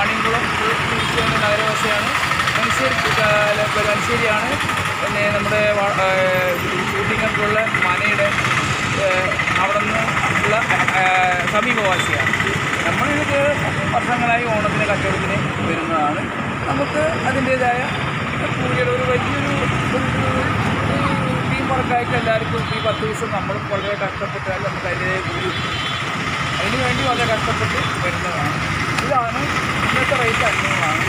വാണിയംകുളം തിരിച്ചുവന്ന നഗരവാസിയാണ് മനുഷ്യർ മനുഷ്യരിയാണ് പിന്നെ നമ്മുടെ വാ- ആ, ഷൂട്ടിങ്ങൊക്കെയുള്ള മനയുടെ അവിടെ നിന്ന് ഉള്ള ആ, സമീപവാസിയാണ് നമ്മളിത് വർഷങ്ങളായി ഓണത്തിന് കച്ചവടത്തിന് വരുന്നതാണ് നമുക്ക് അതിൻ്റേതായ കൂലിയുടെ ഒരു വലിയൊരു ഒരു ടീം വർക്കായിട്ട് എല്ലാവർക്കും ഈ പത്ത് ദിവസം നമ്മൾ വളരെ കഷ്ടപ്പെട്ടാൽ നമുക്ക് അതിൻ്റെതായ കൂലി കിട്ടും. അതിന് വേണ്ടി വളരെ കഷ്ടപ്പെട്ട് വരുന്നതാണ് ഇതാണ് ഇന്നത്തെ റേറ്റ് അഞ്ഞൂറാണ്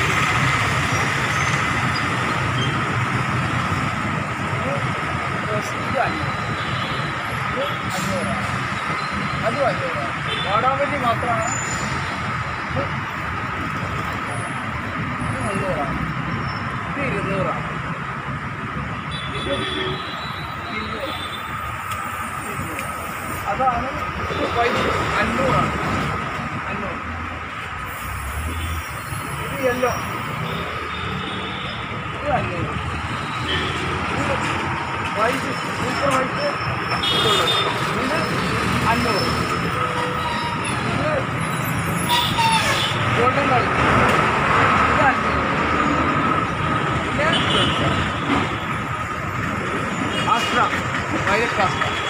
ഇത് ഡ്രസ് ഇത് അഞ്ഞൂറ് ഇത് അഞ്ഞൂറാണ് അതും അഞ്ഞൂറാണ് വാടാവല്ലി മാത്രമാണ് ഇത് ഇത് മുന്നൂറാണ് ഇത് ഇരുന്നൂറാണ് ഇത് ഇരുന്നൂറാണ് അതാണ് ഇത് വൈറ്റ് അഞ്ഞൂറാണ് അഞ്ഞൂറ് ഇത് യെല്ലോ ഇത് അഞ്ഞൂറ് ഇത് വൈറ്റ് സൂപ്പർ വൈറ്റ് ഇതുള്ളത് ഇത് അഞ്ഞൂറ് ഇത് ഗോൾഡൻ കളർ ഇത് അഞ്ഞൂറ് പിന്നെ ആസ്ട്ര വൈലറ്റ് കാസ്ട്ര